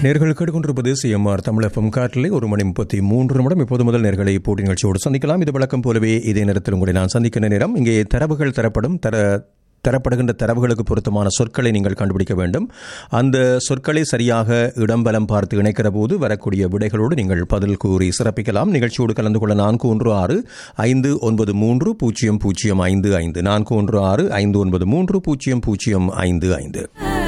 நேர்கள் கேட்டுக்கொண்டிருப்பது CMR Tamil FM காற்றிலே ஒரு மணி முப்பத்தி மூன்று நிமிடம் இப்போது முதல் நேர்களை போட்டி நிகழ்ச்சியோடு சந்திக்கலாம் இது வழக்கம் போலவே இதே நேரத்தில் உங்களை நான் சந்திக்கின்ற நேரம் இங்கே தரவுகள் தரப்படும் தர தரப்படுகின்ற தரவுகளுக்கு பொருத்தமான சொற்களை நீங்கள் கண்டுபிடிக்க வேண்டும் அந்த சொற்களை சரியாக இடம்பலம் பார்த்து இணைக்கிற போது வரக்கூடிய விடைகளோடு நீங்கள் பதில் கூறி சிறப்பிக்கலாம் நிகழ்ச்சியோடு கலந்து கொள்ள நான்கு ஒன்று ஆறு ஐந்து ஒன்பது மூன்று பூஜ்ஜியம் பூஜ்ஜியம் ஐந்து ஐந்து நான்கு ஒன்று ஆறு ஐந்து ஒன்பது மூன்று பூஜ்ஜியம் பூஜ்ஜியம் ஐந்து ஐந்து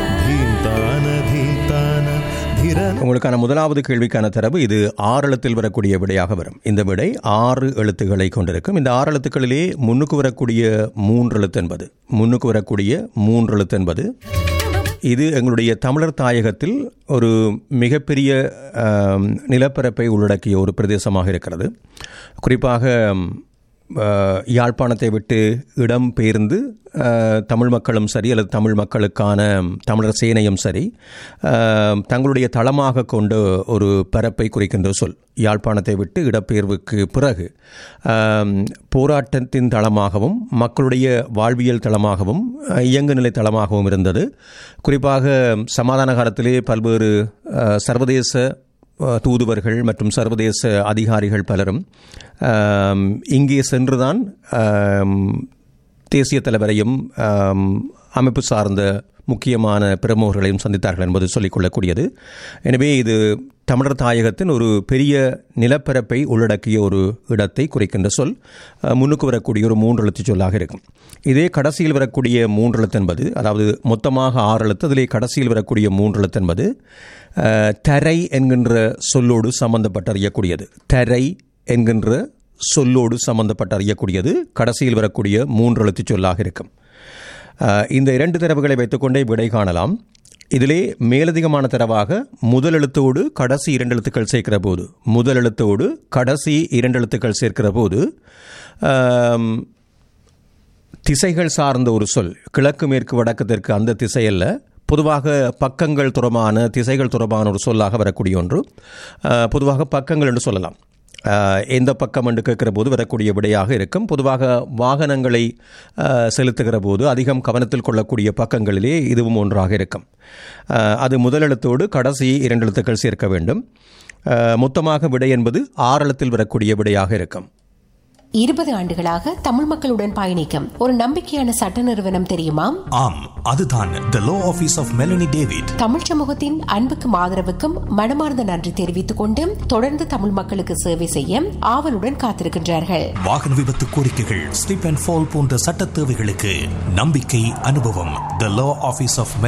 ಧೀಂತಾನ ಧೀಂತಾನ ಧಿರ உங்களுக்கான முதலாவது கேள்விக்கான தரவு இது ஆறு எழுத்தில் வரக்கூடிய விடையாக வரும் இந்த விடை ஆறு எழுத்துக்களை கொண்டிருக்கும் இந்த ஆறு எழுத்துக்களிலே முன்னுக்கு வரக்கூடிய மூன்று எழுத்து என்பது முன்னுக்கு வரக்கூடிய மூன்று எழுத்து என்பது இது எங்களுடைய தமிழர் தாயகத்தில் ஒரு மிகப்பெரிய ஆம், நிலப்பரப்பை உள்ளடக்கிய ஒரு பிரதேசமாக இருக்கிறது குறிப்பாக ஆ, யாழ்ப்பாணத்தை விட்டு இடம் பெயர்ந்து ஆ, தமிழ் மக்களும் சரி அல்லது தமிழ் மக்களுக்கான தமிழர் சேனையும் சரி ஆ, தங்களுடைய தளமாக கொண்ட ஒரு பரப்பை குறிக்கின்ற சொல் யாழ்ப்பாணத்தை விட்டு இடப்பெயர்வுக்கு பிறகு ஆம், போராட்டத்தின் தளமாகவும் மக்களுடைய வாழ்வியல் தளமாகவும் ஆ, இயங்குநிலை தளமாகவும் இருந்தது குறிப்பாக சமாதான காலத்திலே பல்வேறு ஆ, சர்வதேச அஹ், தூதுவர்கள் மற்றும் சர்வதேச அதிகாரிகள் பலரும் ஆம், இங்கே சென்றுதான் ஆம், தேசிய தலைவரையும் ஆம், அமைப்பு சார்ந்த முக்கியமான பிரமுகர்களையும் சந்தித்தார்கள் என்பது சொல்லிக்கொள்ளக்கூடியது எனவே இது தமிழர் தாயகத்தின் ஒரு பெரிய நிலப்பரப்பை உள்ளடக்கிய ஒரு இடத்தை குறிக்கின்ற சொல் அஹ், முன்னுக்கு வரக்கூடிய ஒரு மூன்று எழுத்து சொல்லாக இருக்கும் இதே கடைசியில் வரக்கூடிய மூன்று எழுத்து என்பது அதாவது மொத்தமாக ஆறு எழுத்து அதிலே கடைசியில் வரக்கூடிய மூன்று எழுத்து என்பது அஹ், தரை என்கின்ற சொல்லோடு சம்பந்தப்பட்டு அறியக்கூடியது தரை என்கின்ற சொல்லோடு சம்பந்தப்பட்டு அறியக்கூடியது கடைசியில் வரக்கூடிய மூன்று எழுத்துச் சொல்லாக இருக்கும் அஹ், இந்த இரண்டு தரவுகளை வைத்துக்கொண்டே விடை காணலாம் இதிலே மேலதிகமான தரவாக முதல் எழுத்தோடு கடைசி இரண்டு எழுத்துக்கள் சேர்க்கிற போது முதல் எழுத்தோடு கடைசி இரண்டு எழுத்துக்கள் சேர்க்கிற போது ஆம், திசைகள் சார்ந்த ஒரு சொல் கிழக்கு மேற்கு வடக்கு தெற்கு அந்த திசையல்ல பொதுவாக பக்கங்கள் தொடர்பான திசைகள் தொடர்பான ஒரு சொல்லாக வரக்கூடிய ஒன்று அஹ், பொதுவாக பக்கங்கள் என்று சொல்லலாம் அஹ், எந்த பக்கம் என்று கேட்கிற போது வரக்கூடிய விடையாக இருக்கும் பொதுவாக வாகனங்களை அஹ், செலுத்துகிற போது அதிகம் கவனத்தில் கொள்ளக்கூடிய பக்கங்களிலே இதுவும் ஒன்றாக இருக்கும் அஹ், அது முதல் எழுத்தோடு கடைசி இரண்டு எழுத்துக்கள் சேர்க்க வேண்டும் அஹ், மொத்தமாக விடை என்பது ஆறு எழுத்தில் வரக்கூடிய விடையாக இருக்கும் இருபது ஆண்டுகளாக தமிழ் மக்களுடன் பயணிக்கும் ஒரு நம்பிக்கையான சட்ட நிறுவனம் தெரியுமா ஆம் அதுதான் the law office of Melanie David Tamil சமூகத்தின் அன்புக்கும் ஆதரவுக்கும் மனமார்ந்த நன்றி தெரிவித்துக் கொண்டு தொடர்ந்து தமிழ் மக்களுக்கு சேவை செய்ய ஆவலுடன் காத்திருக்கின்றார்கள் வாகன விபத்து கோரிக்கைகள் ஸ்லிப் அண்ட் ஃபால் போன்ற சட்ட தேவைகளுக்கு நம்பிக்கை அனுபவம் த லோ ஆபீஸ் ஆஃப்